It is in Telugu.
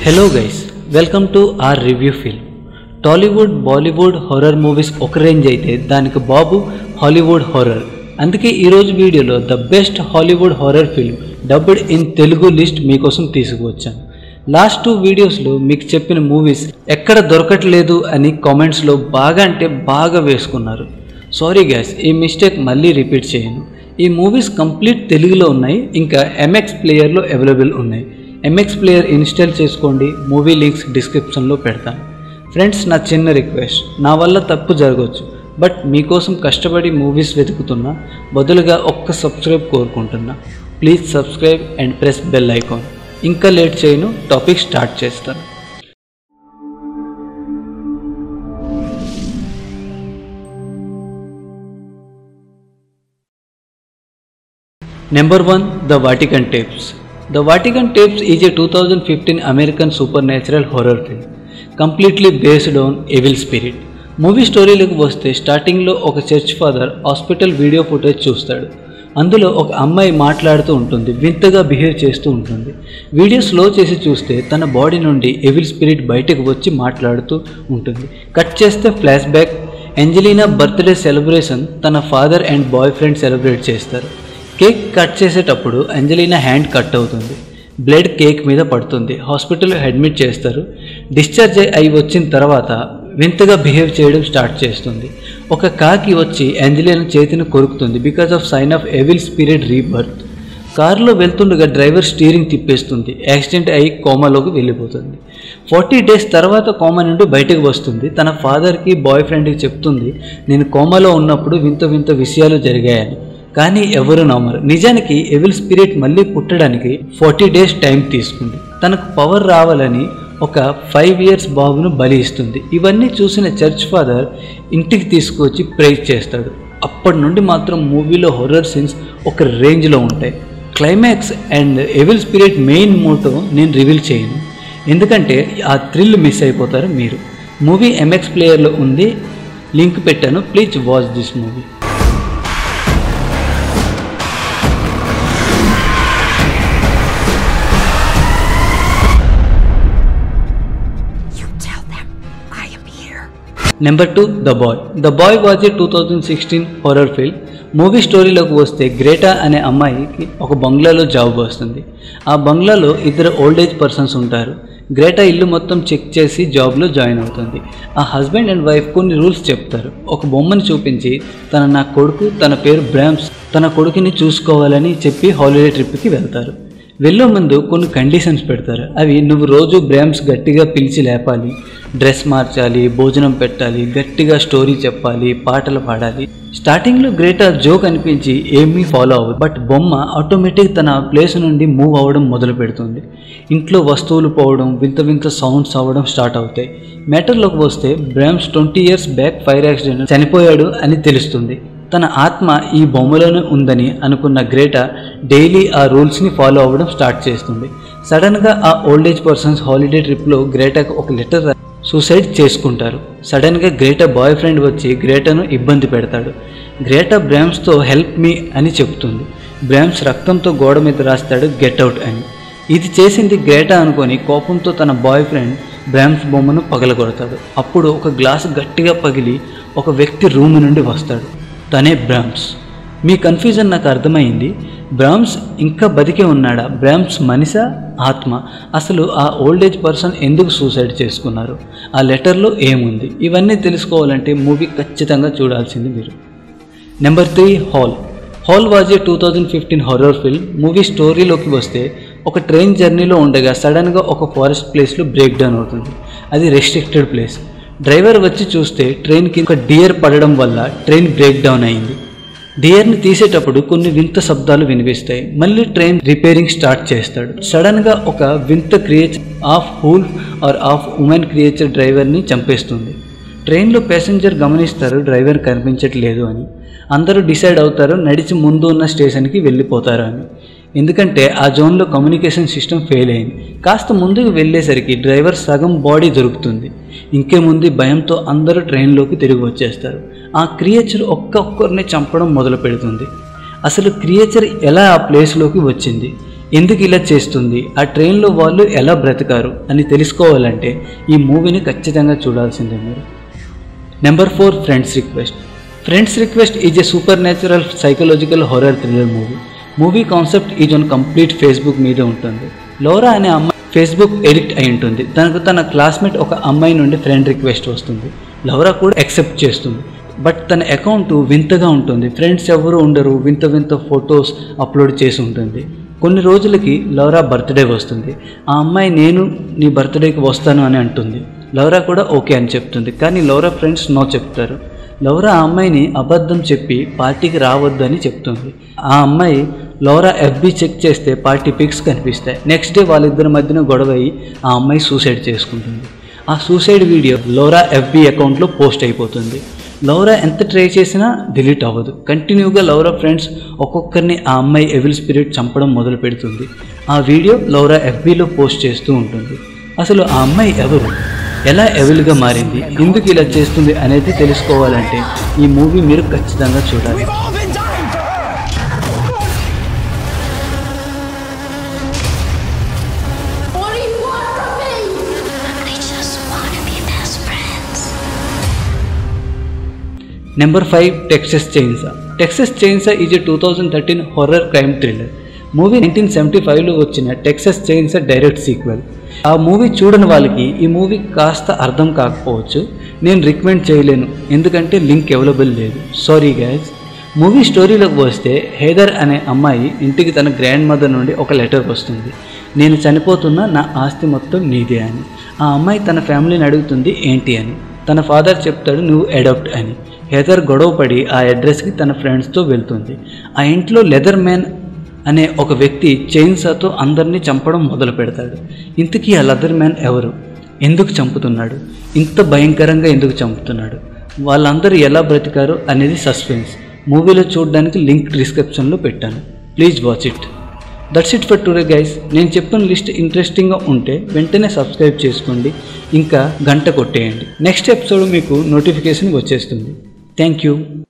Hello guys welcome to our review film Tollywood Bollywood horror movies ఒక రేంజ్ అయితే దానికి బాబు హాలీవుడ్ హొరర్ అందుకే ఈరోజు వీడియోలో the best Hollywood horror film dubbed in Telugu list మీకోసం తీసుకువచ్చాను లాస్ట్ టూ వీడియోస్లో మీకు చెప్పిన మూవీస్ ఎక్కడ దొరకట్లేదు అని కామెంట్స్లో బాగా అంటే బాగా వేసుకున్నారు సారీ గ్యాస్ ఈ మిస్టేక్ మళ్ళీ రిపీట్ చేయను ఈ మూవీస్ కంప్లీట్ తెలుగులో ఉన్నాయి ఇంకా ఎంఎక్స్ ప్లేయర్లో అవైలబుల్ ఉన్నాయి ఎంఎక్స్ ప్లేయర్ ఇన్స్టాల్ చేసుకోండి మూవీ లింక్స్ డిస్క్రిప్షన్లో పెడతాను ఫ్రెండ్స్ నా చిన్న రిక్వెస్ట్ నా వల్ల తప్పు జరగవచ్చు బట్ మీకోసం కష్టపడి మూవీస్ వెతుకుతున్నా బదులుగా ఒక్క సబ్స్క్రైబ్ కోరుకుంటున్నా please subscribe and press bell icon ఇంకా లేట్ చేయను టాపిక్ స్టార్ట్ చేస్తాను Number 1 The Vatican Tapes. The Vatican Tapes is a 2015 American supernatural horror film, completely based on evil spirit. Movie స్టోరీలోకి వస్తే స్టార్టింగ్లో ఒక church father hospital video footage చూస్తాడు అందులో ఒక అమ్మాయి మాట్లాడుతూ ఉంటుంది వింతగా బిహేవ్ చేస్తూ ఉంటుంది వీడియో స్లో చేసి చూస్తే తన బాడీ నుండి ఎవిల్ స్పిరిట్ బయటకు వచ్చి మాట్లాడుతూ ఉంటుంది కట్ చేస్తే flashback Angelina birthday celebration తన father and boyfriend celebrate చేస్తారు కేక్ కట్ చేసేటప్పుడు అంజలీనా హ్యాండ్ కట్ అవుతుంది బ్లడ్ కేక్ మీద పడుతుంది హాస్పిటల్లో అడ్మిట్ చేస్తారు డిశ్చార్జ్ అయి వచ్చిన తర్వాత వింతగా బిహేవ్ చేయడం స్టార్ట్ చేస్తుంది ఒక కాకి వచ్చి అంజలీనా చేతిని కొరుకుతుంది because of sign of evil spirit rebirth కారులో వెళ్తుండగా డ్రైవర్ స్టీరింగ్ తిప్పేస్తుంది యాక్సిడెంట్ అయి కోమాలోకి వెళ్ళిపోతుంది ఫార్టీ డేస్ తర్వాత కోమా నుండి బయటకు వస్తుంది తన ఫాదర్కి బాయ్ ఫ్రెండ్కి చెప్తుంది నేను కోమాలో ఉన్నప్పుడు వింత వింత విషయాలు జరిగాయని కానీ ఎవరు నమ్మరు నిజానికి ఎవిల్ స్పిరిట్ మళ్ళీ పుట్టడానికి ఫార్టీ డేస్ టైం తీసుకుంది తనకు పవర్ రావాలని ఒక ఫైవ్ ఇయర్స్ బాబును బలి ఇస్తుంది ఇవన్నీ చూసిన చర్చ్ ఫాదర్ ఇంటికి తీసుకొచ్చి ప్రేజ్ చేస్తాడు అప్పటి నుండి మాత్రం మూవీలో హొర్రర్ సీన్స్ ఒక రేంజ్లో ఉంటాయి climax and evil spirit main motto నేను రివీల్ చేయను ఎందుకంటే ఆ థ్రిల్ మిస్ అయిపోతారు మీరు మూవీ ఎంఎక్స్ ప్లేయర్లో ఉంది లింక్ పెట్టాను please watch this movie You tell them I am here. Number two the boy the boy was a two thousand sixteen horror film movie స్టోరీలోకి వస్తే గ్రేటా అనే అమ్మాయికి ఒక బంగ్లాలో జాబ్ వస్తుంది ఆ బంగ్లాలో ఇద్దరు ఓల్డ్ ఏజ్ పర్సన్స్ ఉంటారు గ్రేటా ఇల్లు మొత్తం చెక్ చేసి జాబ్లో జాయిన్ అవుతుంది ఆ హస్బెండ్ అండ్ వైఫ్ కొన్ని రూల్స్ చెప్తారు ఒక బొమ్మని చూపించి తన నా కొడుకు తన పేరు బ్రామ్స్ తన కొడుకుని చూసుకోవాలని చెప్పి హాలిడే ట్రిప్కి వెళ్తారు వెళ్ళే ముందు కొన్ని కండిషన్స్ పెడతారు అవి నువ్వు రోజు బ్రామ్స్ గట్టిగా పిలిచి లేపాలి డ్రెస్ మార్చాలి భోజనం పెట్టాలి గట్టిగా స్టోరీ చెప్పాలి పాటలు పాడాలి స్టార్టింగ్లో గ్రేటా జోక్ అనిపించి ఏమీ ఫాలో అవ్వదు బట్ బొమ్మ ఆటోమేటిక్ తన ప్లేస్ నుండి మూవ్ అవ్వడం మొదలు పెడుతుంది ఇంట్లో వస్తువులు పోవడం వింత వింత సౌండ్స్ అవ్వడం స్టార్ట్ అవుతాయి మ్యాటర్లోకి వస్తే Brahms twenty years back fire accident చనిపోయాడు అని తెలుస్తుంది తన ఆత్మ ఈ బొమ్మలోనే ఉందని అనుకున్న గ్రేటా డైలీ ఆ రూల్స్ని ఫాలో అవ్వడం స్టార్ట్ చేస్తుంది సడన్గా ఆ ఓల్డ్ ఏజ్ పర్సన్స్ హాలిడే ట్రిప్లో గ్రేటాకు ఒక లెటర్ సూసైడ్ చేసుకుంటారు సడన్గా గ్రేటా బాయ్ ఫ్రెండ్ వచ్చి గ్రేటాను ఇబ్బంది పెడతాడు గ్రేటా బ్రామ్స్తో హెల్ప్ మీ అని చెప్తుంది బ్రామ్స్ రక్తంతో గోడ మీద రాస్తాడు గెట్ అవుట్ అని ఇది చేసింది గ్రేటా అనుకొని కోపంతో తన బాయ్ ఫ్రెండ్ బ్రామ్స్ బొమ్మను పగలగొడతాడు అప్పుడు ఒక గ్లాసు గట్టిగా పగిలి ఒక వ్యక్తి రూమ్ నుండి వస్తాడు తనే బ్రామ్స్ మీ కన్ఫ్యూజన్ నాకు అర్థమైంది బ్రామ్స్ ఇంకా బతికే ఉన్నాడా బ్రామ్స్ మనిష ఆత్మ అసలు ఆ ఓల్డ్ ఏజ్ పర్సన్ ఎందుకు సూసైడ్ చేసుకున్నారు ఆ లెటర్లో ఏముంది ఇవన్నీ తెలుసుకోవాలంటే మూవీ ఖచ్చితంగా చూడాల్సింది మీరు number three Howl Howl was a two thousand fifteen horror film movie స్టోరీలోకి వస్తే ఒక ట్రైన్ జర్నీలో ఉండగా సడన్గా ఒక ఫారెస్ట్ ప్లేస్లో బ్రేక్ డౌన్ అవుతుంది అది రెస్ట్రిక్టెడ్ ప్లేస్ డ్రైవర్ వచ్చి చూస్తే ట్రైన్కి ఒక డియర్ పడడం వల్ల ట్రైన్ బ్రేక్ డౌన్ అయింది డియర్ని తీసేటప్పుడు కొన్ని వింత శబ్దాలు వినిపిస్తాయి మళ్ళీ ట్రైన్ రిపేరింగ్ స్టార్ట్ చేస్తాడు సడన్గా ఒక వింత creature half wolf or half women creature డ్రైవర్ని చంపేస్తుంది ట్రైన్లో ప్యాసింజర్ గమనిస్తారు డ్రైవర్ కనిపించట్లేదు అని అందరూ డిసైడ్ అవుతారు నడిచి ముందు ఉన్న స్టేషన్కి వెళ్ళిపోతారు అని ఎందుకంటే ఆ జోన్లో కమ్యూనికేషన్ సిస్టమ్ ఫెయిల్ అయింది కాస్త ముందుకు వెళ్ళేసరికి డ్రైవర్ సగం బాడీ దొరుకుతుంది ఇంకేముంది భయంతో అందరూ ట్రైన్లోకి తిరిగి వచ్చేస్తారు ఆ క్రియేచర్ ఒక్కొక్కరిని చంపడం మొదలు పెడుతుంది అసలు క్రియేచర్ ఎలా ఆ ప్లేస్లోకి వచ్చింది ఎందుకు ఇలా చేస్తుంది ఆ ట్రైన్లో వాళ్ళు ఎలా బ్రతికారు అని తెలుసుకోవాలంటే ఈ మూవీని ఖచ్చితంగా చూడాల్సిందే మీరు number four friends request friends request is a supernatural psychological horror thriller movie movie concept is on complete Facebook మీద ఉంటుంది లోరా అనే అమ్మాయి ఫేస్బుక్ ఎడిక్ట్ అయి ఉంటుంది తనకు తన క్లాస్మేట్ ఒక అమ్మాయి నుండి ఫ్రెండ్ రిక్వెస్ట్ వస్తుంది లౌరా కూడా యాక్సెప్ట్ చేస్తుంది బట్ తన అకౌంట్ వింతగా ఉంటుంది ఫ్రెండ్స్ ఎవరు ఉండరు వింత వింత ఫొటోస్ అప్లోడ్ చేసి ఉంటుంది కొన్ని రోజులకి లౌరా బర్త్డే వస్తుంది ఆ అమ్మాయి నేను నీ బర్త్డేకి వస్తాను అని అంటుంది లౌరా కూడా ఓకే అని చెప్తుంది కానీ లౌరా ఫ్రెండ్స్ నో చెప్తారు లౌరా ఆ అమ్మాయిని అబద్ధం చెప్పి పార్టీకి రావద్దు అని చెప్తుంది ఆ అమ్మాయి లౌరా ఎఫ్బి చెక్ చేస్తే పార్టీ పిక్స్ కనిపిస్తాయి నెక్స్ట్ డే వాళ్ళిద్దరి మధ్యన గొడవ అయ్యి ఆ అమ్మాయి సూసైడ్ చేసుకుంటుంది ఆ సూసైడ్ వీడియో లౌరా ఎఫ్బి అకౌంట్లో పోస్ట్ అయిపోతుంది లౌరా ఎంత ట్రై చేసినా డిలీట్ అవ్వదు కంటిన్యూగా లౌరా ఫ్రెండ్స్ ఒక్కొక్కరిని ఆ అమ్మాయి ఎవిల్ స్పిరిట్ చంపడం మొదలు పెడుతుంది ఆ వీడియో లౌరా ఎఫ్బీలో పోస్ట్ చేస్తూ ఉంటుంది అసలు ఆ అమ్మాయి ఎవరు ఎలా ఎవిల్గా మారింది ఎందుకు ఇలా చేస్తుంది అనేది తెలుసుకోవాలంటే ఈ మూవీ మీరు ఖచ్చితంగా చూడాలి We've all been dying for her! What do you want from me? I just want to be best friends. Number five Texas chainsaw Texas chainsaw is a two thousand thirteen horror crime thriller movie nineteen seventy ఫైవ్లో వచ్చిన టెక్సస్ చైన్సా డైరెక్ట్ సీక్వెల్ ఆ మూవీ చూడని వాళ్ళకి ఈ మూవీ కాస్త అర్థం కాకపోవచ్చు నేను రికమెండ్ చేయలేను ఎందుకంటే లింక్ అవైలబుల్ లేదు సారీ గైజ్ మూవీ స్టోరీలోకి వస్తే హేదర్ అనే అమ్మాయి ఇంటికి తన గ్రాండ్ మదర్ నుండి ఒక లెటర్ వస్తుంది నేను చనిపోతున్నా నా ఆస్తి మొత్తం నీదే అని ఆ అమ్మాయి తన ఫ్యామిలీని అడుగుతుంది ఏంటి అని తన ఫాదర్ చెప్తాడు నువ్వు అడాప్ట్ అని హెదర్ గొడవపడి ఆ అడ్రస్కి తన ఫ్రెండ్స్తో వెళ్తుంది ఆ ఇంట్లో లెదర్ మ్యాన్ అనే ఒక వ్యక్తి చైన్సాతో అందరినీ చంపడం మొదలు పెడతాడు ఇంతకీ ఆ లెదర్ మ్యాన్ ఎవరు ఎందుకు చంపుతున్నాడు ఇంత భయంకరంగా ఎందుకు చంపుతున్నాడు వాళ్ళందరూ ఎలా బ్రతికారు అనేది సస్పెన్స్ మూవీలో చూడడానికి లింక్ డిస్క్రిప్షన్లో పెట్టాను please watch it that's it for today guys నేను చెప్పిన లిస్ట్ ఇంట్రెస్టింగ్గా ఉంటే వెంటనే సబ్స్క్రైబ్ చేసుకోండి ఇంకా గంట కొట్టేయండి నెక్స్ట్ ఎపిసోడ్ మీకు నోటిఫికేషన్ వచ్చేస్తుంది థ్యాంక్ యూ